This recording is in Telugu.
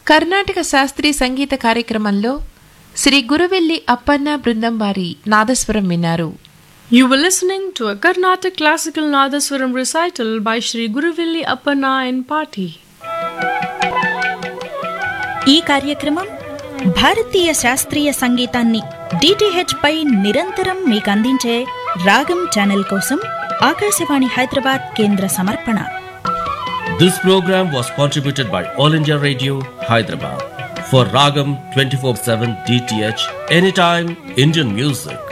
కర్ణాటక శాస్త్రీయ సంగీత కార్యక్రమంలో శ్రీ గురువెల్లి అప్పన్న బృందం వారి నాదస్వరం విన్నారు You were listening to a Carnatic classical Nadaswaram recital by Sri Guruvilli Appanna and Party. ఈ కార్యక్రమం భారతీయ శాస్త్రీయ సంగీతాన్ని డిటిహెచ్ పై నిరంతరం మీకు అందించే రాగం ఛానల్ కోసం ఆకాశవాణి హైదరాబాద్ కేంద్ర సమర్పణ This program was contributed by All India Radio, Hyderabad. For Ragam 24 7 DTH, anytime Indian music.